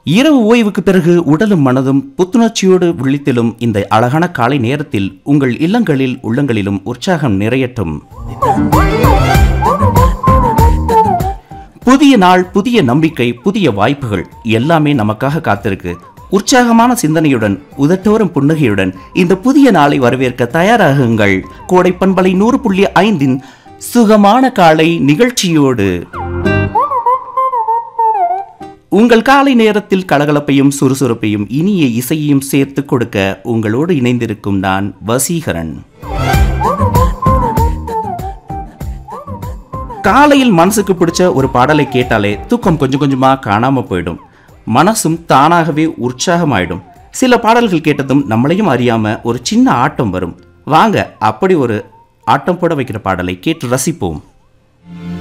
இரவு ஓய்வுக்கு பிறகு உடலும் மனதும் புத்துணர்ச்சியோடு விழித்திலும் இந்த அழகான காலை நேரத்தில் உங்கள் இல்லங்களில் உள்ளங்களிலும் உற்சாகம் நிறையட்டும் புதிய நாள் புதிய நம்பிக்கை புதிய வாய்ப்புகள் எல்லாமே நமக்காக காத்திருக்கு உற்சாகமான சிந்தனையுடன் உதட்டோரம் புன்னகையுடன் இந்த புதிய நாளை வரவேற்க தயாராகுங்கள் கோடை பண்பலை நூறு புள்ளி ஐந்தின் சுகமான காலை நிகழ்ச்சியோடு உங்கள் காலை நேரத்தில் கலகலப்பையும் சுறுசுறுப்பையும் இனிய இசையையும் சேர்த்து கொடுக்க உங்களோடு இணைந்திருக்கும் நான் வசீகரன் காலையில் மனசுக்கு பிடிச்ச ஒரு பாடலை கேட்டாலே தூக்கம் கொஞ்சம் கொஞ்சமா காணாம போயிடும் மனசும் தானாகவே உற்சாகமாயிடும் சில பாடல்கள் கேட்டதும் நம்மளையும் அறியாம ஒரு சின்ன ஆட்டம் வரும் வாங்க அப்படி ஒரு ஆட்டம் போட வைக்கிற பாடலை கேட்டு ரசிப்போம்